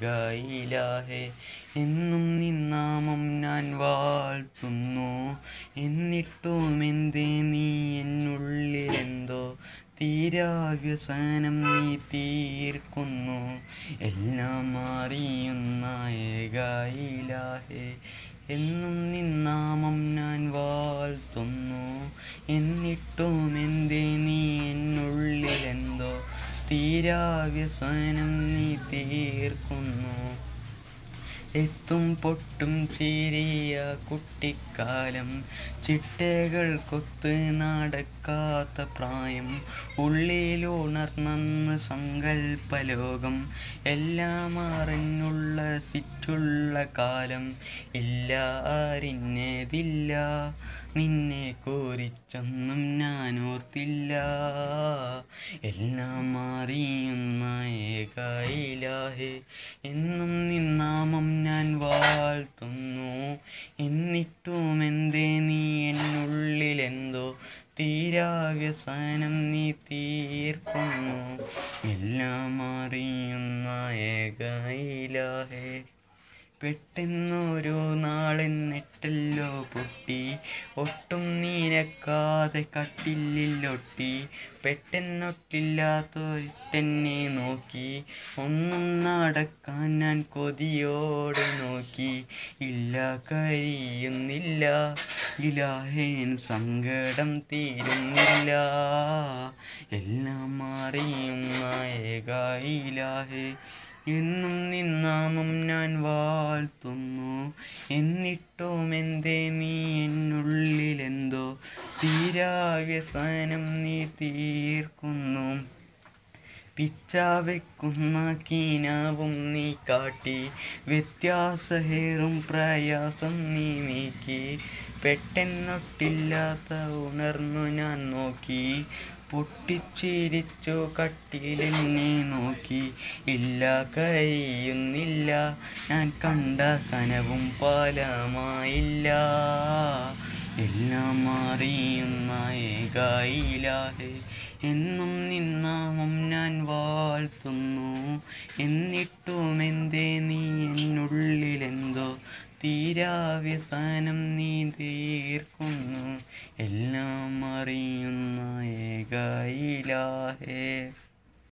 ഏകായിലാഹേ എന്നും നിന്നാമം ഞാൻ വാഴ്ത്തുന്നു എന്നിട്ടും എന്തേ നീ എന്നുള്ളിലെന്തോ തീരാവ്യസനം നീ തീർക്കുന്നു എല്ലാം അറിയുന്ന ഏകായിലാഹേ എന്നും നിന്നാമം ഞാൻ വാഴ്ത്തുന്നു എന്നിട്ടും എന്തേ നീ എന്നുള്ളിലെന്തോ തീരാവ്യസനം നീ തീർക്കുന്നു എത്തും പൊട്ടും ചിരിയ കുട്ടിക്കാലം ചിട്ടകൾ കൊത്ത് നടക്കാത്ത പ്രായം ഉള്ളിലുണർന്നെന്ന് സങ്കൽപ്പലോകം എല്ലാം അറിഞ്ഞുള്ള സിറ്റുള്ള കാലം ഇല്ല അറിഞ്ഞതില്ല നിന്നെ കുറിച്ചൊന്നും ഞാൻ ഓർത്തില്ല എല്ലാം അറിയുന്ന ഏകായിലാഹേ എന്നും നിന്നാമം ഞാൻ വാഴ്ത്തുന്നു എന്നിട്ടും എന്തേ നീ എന്നുള്ളിലെന്തോ തീരാവ്യസനം നീ തീർക്കുന്നു എല്ലാം അറിയുന്ന ഏകായിലാഹേ പെട്ടെന്നൊരു നാളെന്നിട്ടല്ലോ പൊട്ടി ഒട്ടും നീനക്കാതെ കട്ടിലിലൊട്ടി പെട്ടെന്നൊട്ടില്ലാത്തൊരുട്ടെന്നെ നോക്കി ഒന്നും നടക്കാൻ ഞാൻ കൊതിയോടെ നോക്കി ഇല്ല കഴിയുന്നില്ല ഇലാഹേൻ സങ്കടം തീരുന്നില്ല എല്ലാം അറിയുന്ന ഏകായിലാഹേ എന്നും നിന്നാമം ഞാൻ വാഴ്ത്തുന്നു എന്നിട്ടും എന്തേ നീ എന്നുള്ളിലെന്തോ തീരാവ്യസനം നീ തീർക്കുന്നു പിച്ച വെക്കുന്ന കീനാവും നീ കാട്ടി വ്യത്യാസഹേറും പ്രയാസം നീ നീക്കി പെട്ടെന്നൊട്ടില്ലാത്ത ഉണർന്നു ഞാൻ നോക്കി പൊട്ടിച്ചിരിച്ചു കട്ടിലെന്നെ നോക്കി ഇല്ല കഴിയുന്നില്ല ഞാൻ കണ്ട കനവും പാലമായില്ല എല്ലാം അറിയുന്ന ഏകായിലാഹേ എന്നും നിന്നാമം ഞാൻ വാഴ്ത്തുന്നു എന്നിട്ടും എന്തേ നീ എന്നുള്ളിലെന്തോ തീരാവ്യസനം നീ തീർക്കുന്നു എല്ലാം അറിയുന്ന ഏകായിലാഹേ